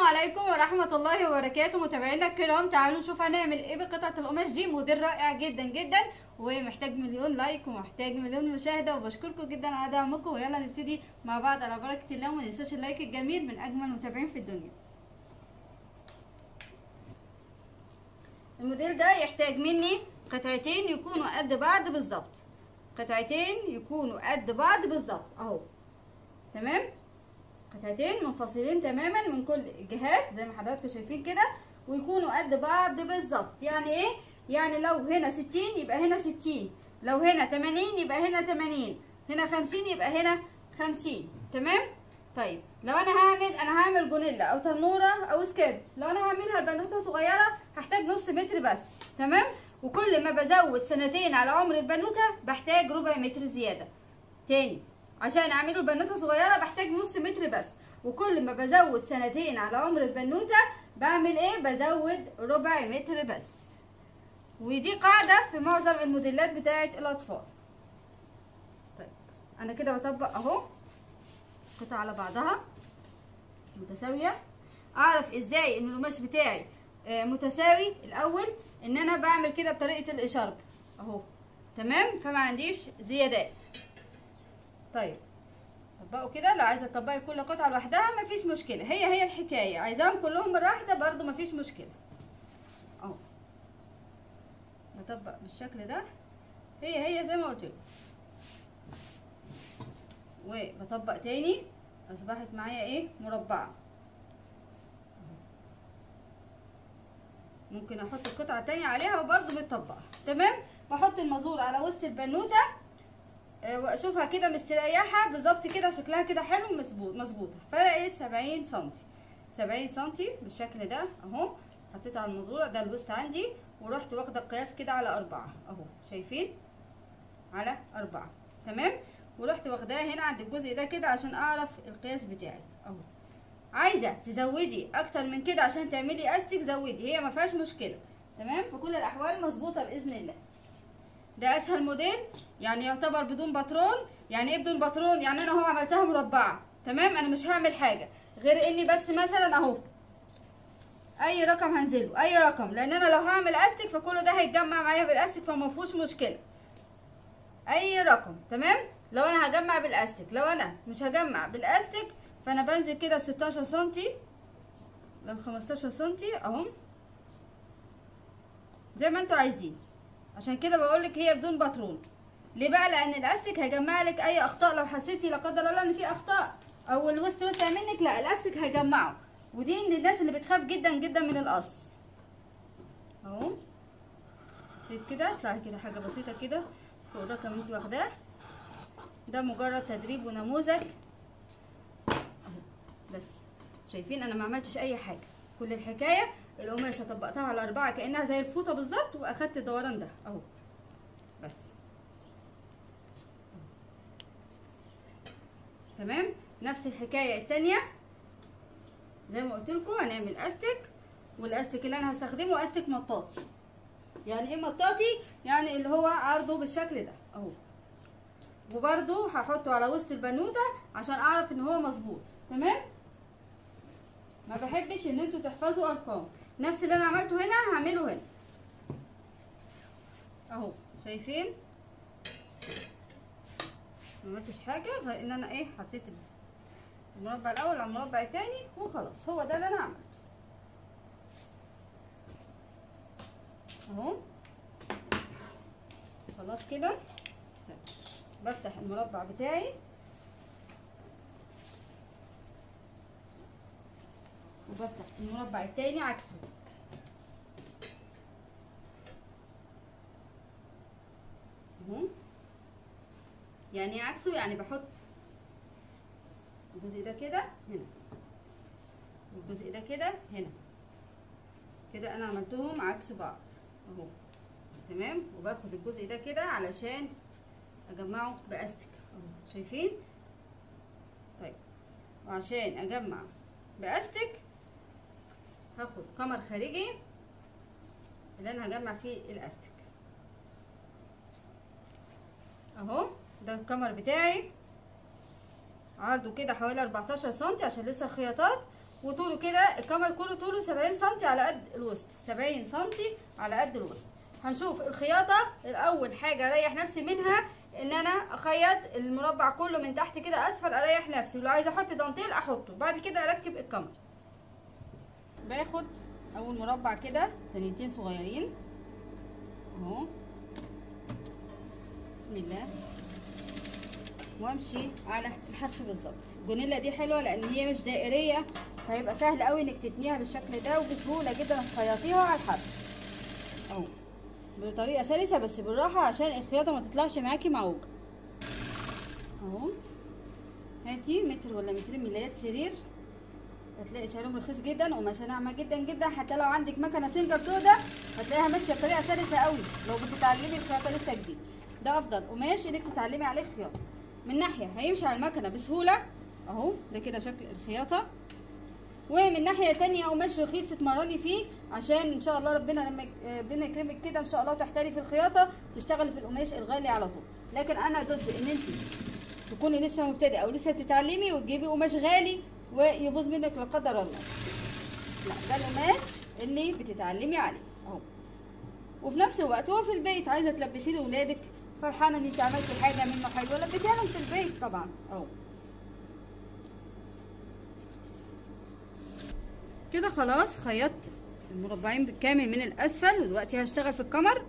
عليكم ورحمة الله وبركاته متابعينا الكرام تعالوا نشوف هنعمل ايه بقطعة القماش دي موديل رائع جدا جدا ومحتاج مليون لايك ومحتاج مليون مشاهدة وبشكركم جدا على دعمكم ويلا نبتدي مع بعض على بركة الله وما ننساش اللايك الجميل من اجمل متابعين في الدنيا الموديل ده يحتاج مني قطعتين يكونوا قد بعض بالظبط قطعتين يكونوا قد بعض بالظبط اهو تمام قطعتين منفصلين تماما من كل الجهات زي ما حضراتكم شايفين كده ويكونوا قد بعض بالظبط يعني ايه يعني لو هنا ستين يبقى هنا ستين لو هنا تمانين يبقى هنا تمانين هنا خمسين يبقى هنا خمسين تمام طيب لو انا هعمل انا هعمل جونيلا او تنوره او سكيرت لو انا هعملها البنوته صغيره هحتاج نص متر بس تمام وكل ما بزود سنتين على عمر البنوته بحتاج ربع متر زياده تاني عشان اعمله البنوته صغيره بحتاج نص متر بس وكل ما بزود سنتين على عمر البنوته بعمل ايه بزود ربع متر بس ودي قاعده في معظم الموديلات بتاعه الاطفال طيب انا كده بطبق اهو قطع على بعضها متساويه اعرف ازاي ان القماش بتاعي متساوي الاول ان انا بعمل كده بطريقه الاشارب اهو تمام فما عنديش زيادات طيب طبقوا كده لو عايزه تطبقي كل قطعه لوحدها مفيش مشكله هي هي الحكايه عايزاهم كلهم مره واحده برده مفيش مشكله اهو بطبق بالشكل ده هي هي زي ما قلت لكم وبطبق تاني اصبحت معايا ايه مربعه ممكن احط القطعه التانية عليها وبرده متطبقه تمام واحط المزور على وسط البنوته واشوفها كده مستريحه بالظبط كده شكلها كده حلو مظبوط مظبوطه فلقيت سبعين سنتي سبعين سنتي بالشكل ده اهو حطيت على المزوره ده الوسط عندي ورحت واخده القياس كده على أربعة اهو شايفين على أربعة تمام ورحت واخداها هنا عند الجزء ده كده عشان اعرف القياس بتاعي اهو عايزه تزودي اكتر من كده عشان تعملي استك زودي هي ما فيهاش مشكله تمام في كل الاحوال مظبوطه باذن الله ده اسهل موديل يعني يعتبر بدون باترون يعني ايه بدون باترون يعني انا اهو عملتها مربعه تمام انا مش هعمل حاجه غير اني بس مثلا اهو اي رقم هنزله اي رقم لان انا لو هعمل استك فكل ده هيتجمع معايا بالاستك فما فيهوش مشكله اي رقم تمام لو انا هجمع بالاستك لو انا مش هجمع بالاستك فانا بنزل كده 16 سنتي لل 15 سنتي اهو زي ما انتوا عايزين عشان كده بقولك هي بدون باترون ليه بقى لان الاستك هيجمع لك اي اخطاء لو حسيتي لا قدر الله ان في اخطاء او الوسط وسع منك لا الاستك هيجمعه ودي من الناس اللي بتخاف جدا جدا من القص اهو بسيط كده اطلعي كده حاجه بسيطه كده فوق الرقم اللي انت واخداه ده مجرد تدريب ونموذج اهو بس شايفين انا ما عملتش اي حاجه كل الحكايه القماشه طبقتها على اربعه كانها زي الفوطه بالظبط واخدت الدوران ده اهو بس تمام نفس الحكايه التانية زي ما قلت لكم هنعمل استك والاستك اللي انا هستخدمه استك مطاطي يعني ايه مطاطي يعني اللي هو عرضه بالشكل ده اهو وبرده هحطه على وسط البنوته عشان اعرف ان هو مظبوط تمام ما بحبش ان انتوا تحفظوا ارقام نفس اللي انا عملته هنا هعمله هنا اهو شايفين ما عملتش حاجه غير ان انا ايه حطيت المربع الاول على المربع التاني وخلاص هو ده اللي انا عملته اهو خلاص كده بفتح المربع بتاعي وبفتح المربع التاني عكسه اهو يعني ايه عكسه يعني بحط الجزء ده كده هنا والجزء ده كده هنا كده انا عملتهم عكس بعض اهو تمام وباخد الجزء ده كده علشان اجمعه باستك اهو شايفين طيب وعشان اجمع باستك هاخد كمر خارجي اللي انا هجمع فيه الاستك اهو ده الكمر بتاعي عرضه كده حوالي 14 سنتي عشان لسه خياطات وطوله كده الكمر كله طوله 70 سم على قد الوسط 70 سم على قد الوسط هنشوف الخياطه الاول حاجه اريح نفسي منها ان انا اخيط المربع كله من تحت كده اسفل اريح نفسي ولو عايزه احط دانتيل احطه بعد كده اركب الكمر باخد اول مربع كده تنيتين صغيرين اهو بسم الله وامشي على الحرف بالظبط الجونيلا دي حلوه لان هي مش دائريه فهيبقى سهل قوي انك تتنيها بالشكل ده وبسهوله جدا تخيطيها على الحرف اهو بطريقه سلسه بس بالراحه عشان الخياطه ما تطلعش معاكي معوجه اهو هاتي متر ولا مترين ملايات سرير هتلاقي سعرهم رخيص جدا وقماشة ناعمة جدا جدا حتى لو عندك مكنة سنجر سودا هتلاقيها ماشية بطريقة سلسة قوي لو بتتعلمي الخياطة لسه جديد ده افضل قماش انك تتعلمي عليه الخياطة من ناحية هيمشي على المكنة بسهولة اهو ده كده شكل الخياطة ومن ناحية تانية قماش رخيص تتمرني فيه عشان ان شاء الله ربنا لما يك- ربنا يكرمك كده ان شاء الله وتحترفي في الخياطة تشتغلي في القماش الغالي على طول لكن انا ضد ان انت تكوني لسه مبتدئه او لسه بتتعلمي وتجيبي قماش غالي ويبوظ منك لا قدر الله لا ده القماش اللي بتتعلمي عليه اهو وفي نفس الوقت هو في البيت عايزه تلبسيه لاولادك فرحانه ان انت عملتي حاجه منه حلوه لبسيها لهم في البيت طبعا اهو كده خلاص خيطت المربعين بالكامل من الاسفل ودلوقتي هشتغل في الكمر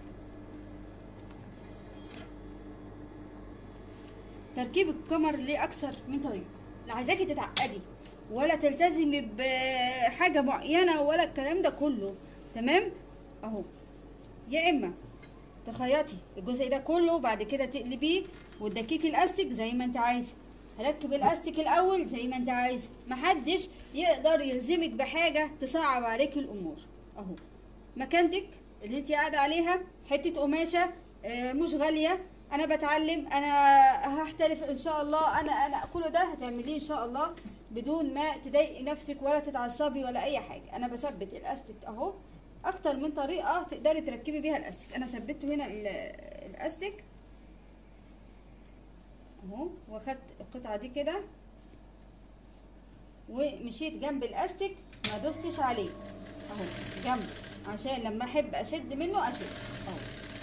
تركيب الكمر ليه اكثر من طريقه لا عايزاكي تتعقدي ولا تلتزمي بحاجه معينه ولا الكلام ده كله تمام اهو يا اما تخيطي الجزء ده كله بعد كده تقلبيه وتدككي الاستيك زي ما انت عايزه ركب الاستيك الاول زي ما انت عايزه محدش يقدر يلزمك بحاجه تصعب عليك الامور اهو مكانتك اللي انت قاعده عليها حته قماشه آه، مش غاليه انا بتعلم انا هحترف ان شاء الله انا انا كل ده هتعمليه ان شاء الله بدون ما تضايقي نفسك ولا تتعصبي ولا اي حاجه انا بثبت الاستيك اهو اكتر من طريقه تقدري تركبي بيها الاستيك انا ثبته هنا ال- الاستيك اهو واخدت القطعه دي كده ومشيت جنب الاستيك ما دوستش عليه اهو جنب عشان لما احب اشد منه اشد اهو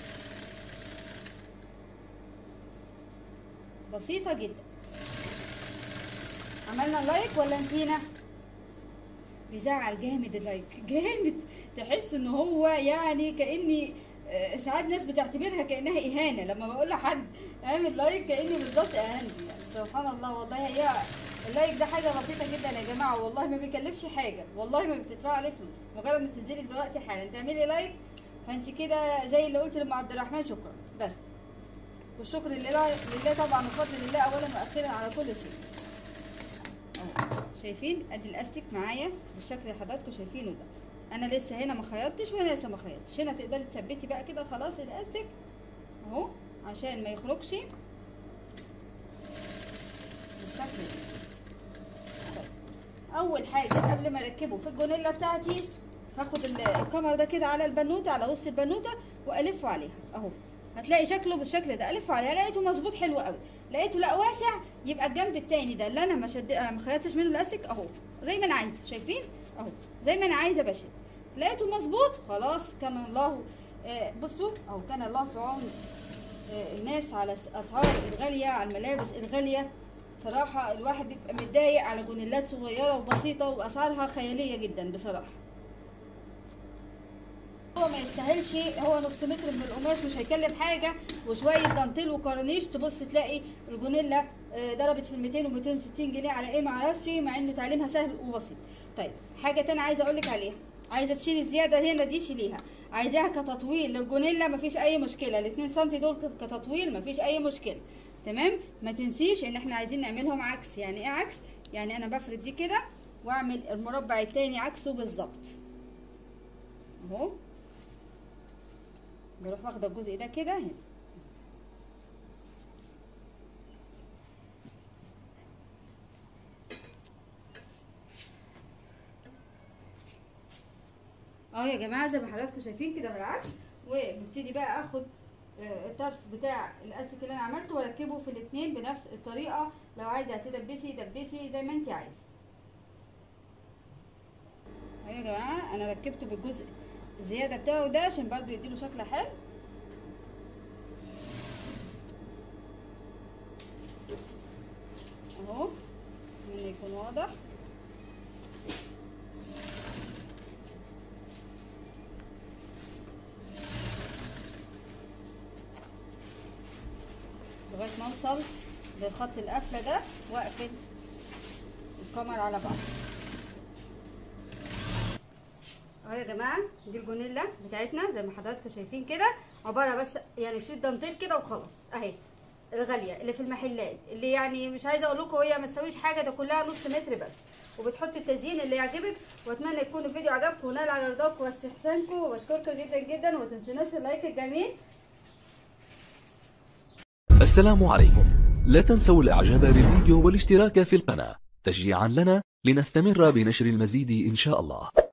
بسيطه جدا عملنا لايك ولا نسينا بيزعل جامد اللايك جامد تحس ان هو يعني كاني آه، ساعات ناس بتعتبرها كانها اهانه لما بقول لحد اعمل لايك كاني بالظبط اهانتي يعني سبحان الله والله هي اللايك ده حاجه بسيطه جدا يا جماعه والله ما بيكلفش حاجه والله ما بتدفع عليه فلوس مجرد ما تنزلي دلوقتي حالا تعملي لايك فانت كده زي اللي قلت لام عبد الرحمن شكرا بس والشكر لله لله طبعا وفضل لله اولا واخيرا على كل شيء اهو شايفين ادي الاستيك معايا بالشكل اللي حضراتكم شايفينه ده انا لسه هنا ما خيطتش وهنا لسه ما خيطتش هنا تقدري تثبتي بقى كده خلاص الاستيك اهو عشان ما يخرجش بالشكل ده طيب. اول حاجه قبل ما اركبه في الجونيلا بتاعتي هاخد ال- الكمر ده كده على البنوته على وسط البنوته والفه عليها اهو هتلاقي شكله بالشكل ده الفه عليها لقيته مظبوط حلو قوي لقيته لا واسع يبقى الجنب التاني ده اللي انا ما شد ما خيطتش منه الاستيك اهو زي ما انا عايزه شايفين اهو زي ما انا عايزه بشد لقيته مظبوط خلاص كان الله آه، بصوا اهو كان الله في عون آه، الناس على س- اسعار الغاليه على الملابس الغاليه صراحه الواحد بيبقى متضايق على جونيلات صغيره وبسيطه واسعارها خياليه جدا بصراحه هو ما يستاهلش هو نص متر من القماش مش هيكلف حاجه وشويه دانتيل وكورنيش تبص تلاقي الجونيلا آه، ضربت في ال 200 و 260 جنيه على ايه معرفش مع انه تعليمها سهل وبسيط طيب حاجه تانية عايزه اقول لك عليها عايزه تشيلي الزياده هنا دي شيليها عايزاها كتطويل للجونيلا مفيش اي مشكله ال 2 سم دول كتطويل مفيش اي مشكله تمام ما تنسيش ان احنا عايزين نعملهم عكس يعني ايه عكس يعني انا بفرد دي كده واعمل المربع التاني عكسه بالظبط اهو بروح واخده الجزء ده كده هنا اهو يا جماعه زي ما حضراتكم شايفين كده بالعكس وببتدي بقى اخد آه، الطرف بتاع الاستيك اللي انا عملته واركبه في الاثنين بنفس الطريقه لو عايزه تدبسي دبسي زي ما انت عايزه انا ركبته بالجزء الزياده بتاعه ده عشان برضو يديله شكل حلو اهو من يكون واضح لغايه ما اوصل لخط القفله ده واقفل الكمر على بعض اهو يا جماعه دي الجونيلا بتاعتنا زي ما حضراتكم شايفين كده عباره بس يعني شريط دانتيل كده وخلاص اهي الغاليه اللي في المحلات اللي يعني مش عايزه اقول لكم هي ما تساويش حاجه ده كلها نص متر بس وبتحط التزيين اللي يعجبك واتمنى يكون الفيديو عجبكم ونال على رضاكم واستحسانكم وبشكركم جدا جدا وما تنسوناش اللايك الجميل السلام عليكم لا تنسوا الاعجاب بالفيديو والاشتراك في القناة تشجيعا لنا لنستمر بنشر المزيد ان شاء الله